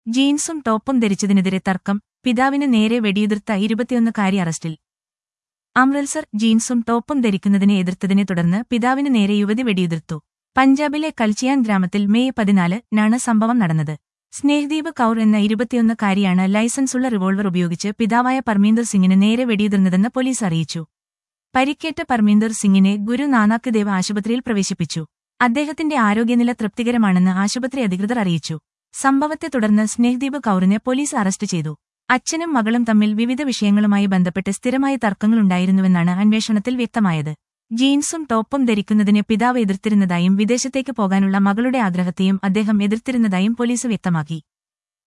ജീൻസും ടോപ്പും ധരിച്ചതിനെതിരെ തർക്കം പിതാവിന് നേരെ വെടിയുതിർത്ത ഇരുപത്തിയൊന്നുകാരി അറസ്റ്റിൽ അമൃത്സർ ജീൻസും ടോപ്പും ധരിക്കുന്നതിനെ എതിർത്തതിനെ തുടർന്ന് പിതാവിന് നേരെ യുവതി വെടിയുതിർത്തു പഞ്ചാബിലെ കൽച്ചിയാൻ ഗ്രാമത്തിൽ മെയ് പതിനാലിനാണ് സംഭവം നടന്നത് സ്നേഹ്ദീപ് കൌർ എന്ന ഇരുപത്തിയൊന്നുകാരിയാണ് ലൈസൻസുള്ള റിവോൾവർ ഉപയോഗിച്ച് പിതാവായ പർമീന്ദർ സിംഗിന് നേരെ വെടിയുതിർന്നതെന്ന് പോലീസ് അറിയിച്ചു പരിക്കേറ്റ പർമീന്ദർ സിംഗിനെ ഗുരു നാനാക്ക് ദേവ് ആശുപത്രിയിൽ പ്രവേശിപ്പിച്ചു അദ്ദേഹത്തിന്റെ ആരോഗ്യനില തൃപ്തികരമാണെന്ന് ആശുപത്രി അധികൃതർ അറിയിച്ചു സംഭവത്തെ തുടർന്ന് സ്നേഹ്ദീപ് കൌറിനെ പോലീസ് അറസ്റ്റ് ചെയ്തു അച്ഛനും മകളും തമ്മിൽ വിവിധ വിഷയങ്ങളുമായി ബന്ധപ്പെട്ട് സ്ഥിരമായ തർക്കങ്ങളുണ്ടായിരുന്നുവെന്നാണ് അന്വേഷണത്തിൽ വ്യക്തമായത് ജീൻസും ടോപ്പും ധരിക്കുന്നതിന് പിതാവ് എതിർത്തിരുന്നതായും വിദേശത്തേക്ക് പോകാനുള്ള മകളുടെ ആഗ്രഹത്തെയും അദ്ദേഹം എതിർത്തിരുന്നതായും പോലീസ് വ്യക്തമാക്കി